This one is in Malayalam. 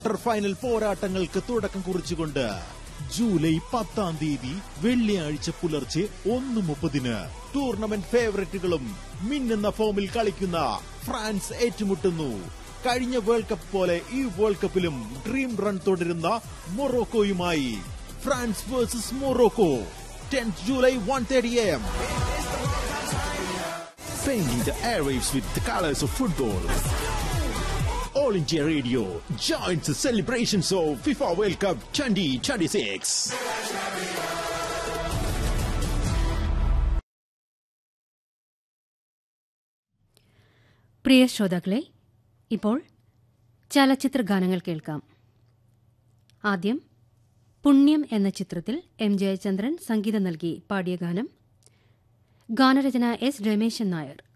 ക്വാർട്ടർ ഫൈനൽ പോരാട്ടങ്ങൾക്ക് തുടക്കം കുറിച്ചുകൊണ്ട് ജൂലൈ പത്താം തീയതി വെള്ളിയാഴ്ച പുലർച്ചെ ഒന്ന് മുപ്പതിന് ടൂർണമെന്റ് ഫേവറേറ്റുകളും മിന്നുന്ന ഫോമിൽ കളിക്കുന്ന ഫ്രാൻസ് ഏറ്റുമുട്ടുന്നു കഴിഞ്ഞ വേൾഡ് കപ്പ് പോലെ ഈ വേൾഡ് കപ്പിലും ഡ്രീം റൺ തുടരുന്ന മൊറോക്കോയുമായി France versus Morocco tenth July one thirty M Painting the airwaves with the colors of football. All India Radio joins the celebrations of FIFA World Cup 2026. പ്രിയ ശ്രോതാക്കളെ ഇപ്പോൾ ചലച്ചിത്ര ഗാനങ്ങൾ കേൾക്കാം ആദ്യം പുണ്യം എന്ന ചിത്രത്തിൽ എം ജയചന്ദ്രൻ സംഗീതം നൽകി പാടിയ ഗാനം ഗാനരചന എസ് രമേശൻ നായർ